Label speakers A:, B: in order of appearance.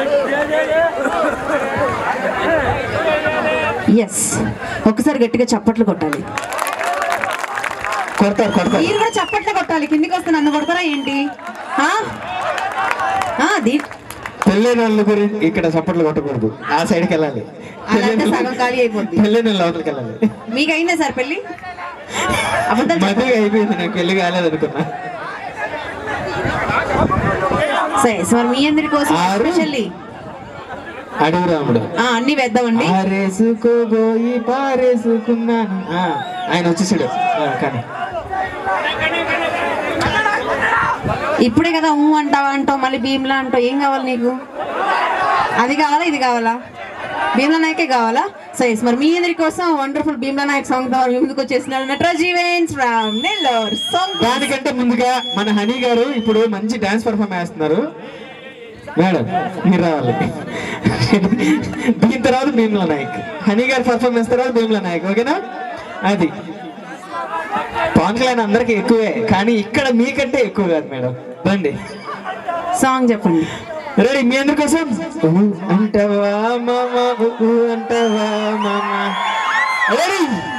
A: Yes ఒకసారి గట్టిగా చప్పట్లు కొట్టాలి
B: కొడతారు కొడతారు
A: మీరు కూడా చప్పట్లు కొట్టాలి కిందికి వస్తే నన్ను కొడతారా ఏంటి ఆ? ఆ, దీ-
B: పెళ్ళైన వాళ్ళ గురించి ఇక్కడ చప్పట్లు కొట్టకూడదు ఆ సైడ్కి వెళ్ళాలి
A: అలా అంటే సగం ఖాళీ అయిపోద్ది
B: పెళ్ళైన వాళ్ళ లోపలికి వెళ్ళాలి
A: మీకు అయిందా సార్ పెళ్ళి అబద్ధాలు చెప్ప-
B: మధ్యగా అయిపోయింది నాకు పెళ్లి కాలేదు అనుకున్నా
A: సరే సార్ మీ అందరి కోసం
B: ఆరు.
A: స్పెషల్లీ
B: అడవి రాముడు
A: అన్ని వేద్దామండి
B: ఆరేసుకోబోయి పారేసుకున్నాను ఆ, ఆయన వచ్చేసాడు ఆ, కానీ
A: ఇప్పుడే కదా ఊ అంటావా అంటావు మళ్ళీ భీమ్లా అంటావు ఏం కావాలి నీకు అది కావాలా ఇది కావాలా భీమ్లా నాయకే కావాలా సో ఎస్ మరి మీ అందరి కోసం వండర్ఫుల్ భీమ్లా నాయక్ సాంగ్ తో మీ ముందుకు వచ్చేసినారు Nataraj events from Nellore song
B: దానికంటే ముందుగా మన హనీ గారు ఇప్పుడు మంచి డాన్స్ పర్ఫామ్ చేస్తున్నారు మేడం మీరు రావాలి దీని తర్వాత భీమ్లా నాయక్ హనీ గారు పర్ఫార్మెన్స్ తర్వాత భీమ్లా నాయక్ ఓకేనా అది పవన్ కళ్యాణ్ అందరికి ఎక్కువే కానీ ఇక్కడ మీకంటే ఎక్కువ కాదు మేడం రండి
A: సాంగ్ చెప్పండి
B: రెడీ మీ అందరి కోసం ఊ అంటావా మామ ఊ అంటావా మామ రెడీ